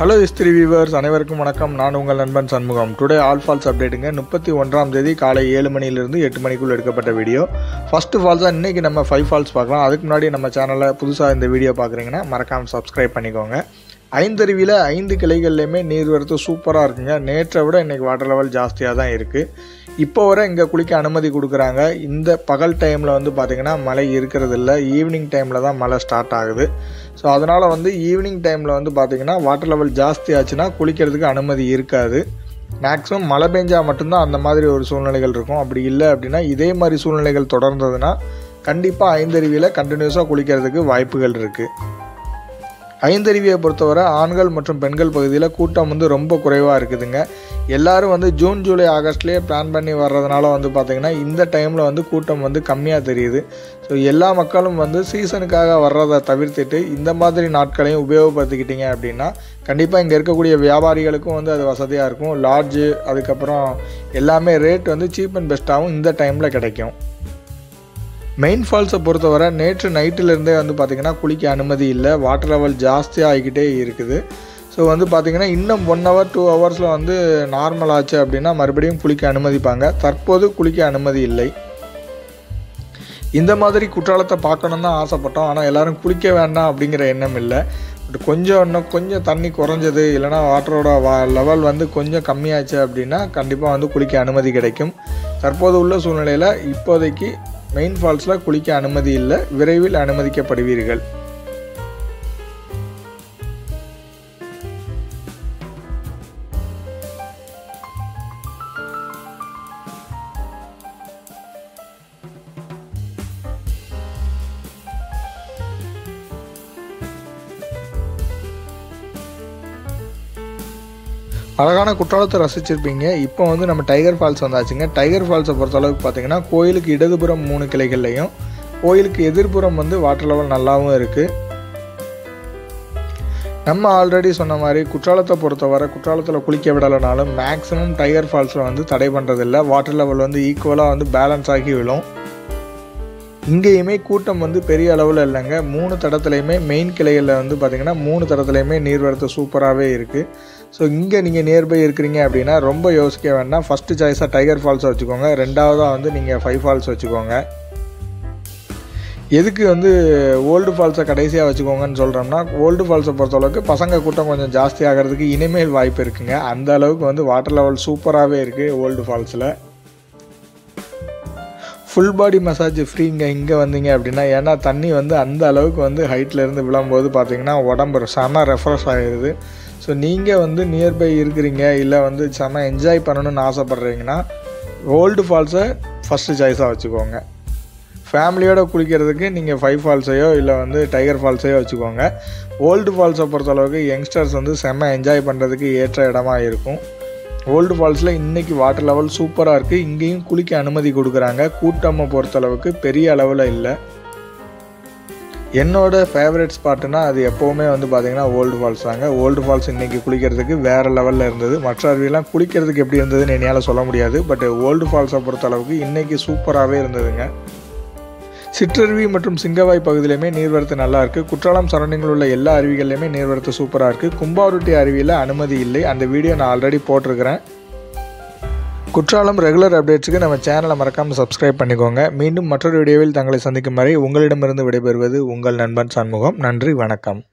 hello இஸ்திரி viewers அனைவருக்கும் வணக்கம் நான் உங்கள் நண்பன் சண்முகம் டுடே ஆல் ஃபால்ஸ் அப்டேட்டுங்க முப்பத்தி ஒன்றாம் தேதி காலை ஏழு மணிலிருந்து எட்டு மணிக்குள் எடுக்கப்பட்ட வீடியோ ஃபஸ்ட்டு ஃபால்ஸாக இன்றைக்கி நம்ம ஃபைவ் ஃபால்ஸ் பார்க்கலாம் அதுக்கு முன்னாடி நம்ம சேனலில் புதுசாக இந்த வீடியோ பார்க்குறீங்கன்னா மறக்காமல் சப்ஸ்கிரைப் பண்ணிக்கோங்க ஐந்தருவியில் ஐந்து கிளைகள்லையுமே நீர்வரத்து சூப்பராக இருக்குங்க நேற்றை விட இன்றைக்கி வாட்டர் லெவல் ஜாஸ்தியாக தான் இருக்குது இப்போ வரை இங்கே குளிக்க அனுமதி கொடுக்குறாங்க இந்த பகல் டைமில் வந்து பார்த்திங்கன்னா மழை இருக்கிறது இல்லை ஈவினிங் டைமில் தான் மழை ஸ்டார்ட் ஆகுது ஸோ அதனால் வந்து ஈவினிங் டைமில் வந்து பார்த்திங்கன்னா வாட்டர் லெவல் ஜாஸ்தி ஆச்சுன்னா குளிக்கிறதுக்கு அனுமதி இருக்காது மேக்ஸிமம் மழை பெஞ்சால் மட்டும்தான் அந்த மாதிரி ஒரு சூழ்நிலைகள் இருக்கும் அப்படி இல்லை அப்படின்னா இதே மாதிரி சூழ்நிலைகள் தொடர்ந்ததுன்னா கண்டிப்பாக ஐந்தருவியில் கண்டினியூஸாக குளிக்கிறதுக்கு வாய்ப்புகள் இருக்குது ஐந்தருவியை பொறுத்தவரை ஆண்கள் மற்றும் பெண்கள் பகுதியில் கூட்டம் வந்து ரொம்ப குறைவாக இருக்குதுங்க எல்லாரும் வந்து ஜூன் ஜூலை ஆகஸ்ட்லேயே பிளான் பண்ணி வர்றதுனால வந்து பார்த்திங்கன்னா இந்த டைமில் வந்து கூட்டம் வந்து கம்மியாக தெரியுது ஸோ எல்லா மக்களும் வந்து சீசனுக்காக வர்றதை தவிர்த்துட்டு இந்த மாதிரி நாட்களையும் உபயோகப்படுத்திக்கிட்டீங்க அப்படின்னா கண்டிப்பாக இங்கே இருக்கக்கூடிய வியாபாரிகளுக்கும் வந்து அது வசதியாக இருக்கும் லாட்ஜு அதுக்கப்புறம் எல்லாமே ரேட் வந்து சீப் அண்ட் பெஸ்ட்டாகவும் இந்த டைமில் கிடைக்கும் மெயின் ஃபால்ஸை பொறுத்தவரை நேற்று நைட்டிலேருந்தே வந்து பார்த்திங்கன்னா குளிக்க அனுமதி இல்லை வாட்டர் லெவல் ஜாஸ்தியாக ஆகிக்கிட்டே இருக்குது ஸோ வந்து பார்த்திங்கன்னா இன்னும் ஒன் ஹவர் டூ ஹவர்ஸில் வந்து நார்மல் ஆச்சு அப்படின்னா மறுபடியும் குளிக்க அனுமதிப்பாங்க தற்போது குளிக்க அனுமதி இல்லை இந்த மாதிரி குற்றாலத்தை பார்க்கணுன்னு தான் ஆசைப்பட்டோம் ஆனால் எல்லோரும் குளிக்க வேண்டாம் அப்படிங்கிற எண்ணம் இல்லை பட் கொஞ்சம் இன்னும் கொஞ்சம் தண்ணி குறைஞ்சது இல்லைனா வாட்டரோட வா லெவல் வந்து கொஞ்சம் கம்மியாச்சு அப்படின்னா கண்டிப்பாக வந்து குளிக்க அனுமதி கிடைக்கும் தற்போது உள்ள சூழ்நிலையில் இப்போதைக்கு மெயின் ஃபால்ஸில் குளிக்க அனுமதி இல்லை விரைவில் அனுமதிக்கப்படுவீர்கள் அழகான குற்றாலத்தை ரசிச்சிருப்பீங்க இப்போ வந்து நம்ம டைகர் ஃபால்ஸ் வந்தாச்சுங்க டைகர் ஃபால்ஸை பொறுத்தளவுக்கு பார்த்தீங்கன்னா கோயிலுக்கு இடதுபுறம் மூணு கிளைகள்லையும் கோயிலுக்கு எதிர்ப்புறம் வந்து வாட்டர் லெவல் நல்லாவும் இருக்குது நம்ம ஆல்ரெடி சொன்ன மாதிரி குற்றாலத்தை பொறுத்தவரை குற்றாலத்தில் குளிக்க விடலைனாலும் மேக்ஸிமம் டைகர் ஃபால்ஸில் வந்து தடை பண்ணுறதில்ல வாட்டர் லெவல் வந்து ஈக்குவலாக வந்து பேலன்ஸ் ஆகி விழும் இங்கேயுமே கூட்டம் வந்து பெரிய அளவில் இல்லைங்க மூணு தடத்துலையுமே மெயின் கிளைகளில் வந்து பார்த்திங்கன்னா மூணு தடத்துலையுமே நீர்வரத்து சூப்பராகவே இருக்குது ஸோ இங்கே நீங்கள் நியர்பை இருக்கிறீங்க அப்படின்னா ரொம்ப யோசிக்க வேண்டாம் ஃபஸ்ட்டு சாய்ஸாக டைகர் ஃபால்ஸை வச்சுக்கோங்க ரெண்டாவதாக வந்து நீங்கள் ஃபைவ் ஃபால்ஸ் வச்சுக்கோங்க எதுக்கு வந்து ஓல்டு ஃபால்ஸை கடைசியாக வச்சுக்கோங்கன்னு சொல்கிறோம்னா ஓல்டு ஃபால்ஸை பொறுத்தளவுக்கு பசங்க கூட்டம் கொஞ்சம் ஜாஸ்தி ஆகிறதுக்கு இனிமேல் வாய்ப்பு இருக்குங்க அந்த அளவுக்கு வந்து வாட்டர் லெவல் சூப்பராகவே இருக்குது ஓல்டு ஃபால்ஸில் ஃபுல் பாடி மசாஜ் ஃப்ரீங்க இங்கே வந்தீங்க அப்படின்னா ஏன்னா தண்ணி வந்து அந்த அளவுக்கு வந்து ஹைட்லேருந்து விழும்போது பார்த்தீங்கன்னா உடம்பு செம ரெஃப்ரெஷ் ஆகிடுது ஸோ நீங்கள் வந்து நியர்பை இருக்கிறீங்க இல்லை வந்து செம என்ஜாய் பண்ணணும்னு ஆசைப்பட்றீங்கன்னா ஓல்டு ஃபால்ஸை ஃபஸ்ட்டு சாய்ஸாக வச்சுக்கோங்க ஃபேமிலியோடு குளிக்கிறதுக்கு நீங்கள் ஃபைவ் ஃபால்ஸையோ இல்லை வந்து டைகர் ஃபால்ஸையோ வச்சுக்கோங்க ஓல்டு ஃபால்ஸை பொறுத்தளவுக்கு யங்ஸ்டர்ஸ் வந்து செம்ம என்ஜாய் பண்ணுறதுக்கு ஏற்ற இடமா இருக்கும் ஓல்டு ஃபால்ஸில் இன்றைக்கி வாட்டர் லெவல் சூப்பராக இருக்குது இங்கேயும் குளிக்க அனுமதி கொடுக்குறாங்க கூட்டம்மை பொறுத்தளவுக்கு பெரிய அளவில் இல்லை என்னோட ஃபேவரட் ஸ்பாட்டுனா அது எப்போவுமே வந்து பார்த்தீங்கன்னா ஓல்டு ஃபால்ஸ் தாங்க ஓல்டு ஃபால்ஸ் இன்றைக்கி குளிக்கிறதுக்கு வேறு லெவலில் இருந்தது மற்ற அருவியெல்லாம் குளிக்கிறதுக்கு எப்படி இருந்ததுன்னு என்னால் சொல்ல முடியாது பட் ஓல்டு ஃபால்ஸை பொறுத்தளவுக்கு இன்றைக்கி சூப்பராகவே இருந்ததுங்க சிற்றருவி மற்றும் சிங்கவாய் பகுதியிலையுமே நீர்வரத்து நல்லா இருக்குது குற்றாலம் சரௌண்டிங்கில் உள்ள எல்லா அருவிகள்லையுமே நீர்வரத்து சூப்பராக இருக்குது கும்பாவருட்டி அருவியில் அனுமதி இல்லை அந்த வீடியோ நான் ஆல்ரெடி போட்டிருக்கிறேன் குற்றாலம் ரெகுலர் அப்டேட்ஸுக்கு நம்ம சேனலை மறக்காமல் சப்ஸ்கிரைப் பண்ணிக்கோங்க மீண்டும் மற்றொரு வீடியோவில் தங்களை சந்திக்கும் வரை உங்களிடமிருந்து விடைபெறுவது உங்கள் நண்பன் சண்முகம் நன்றி வணக்கம்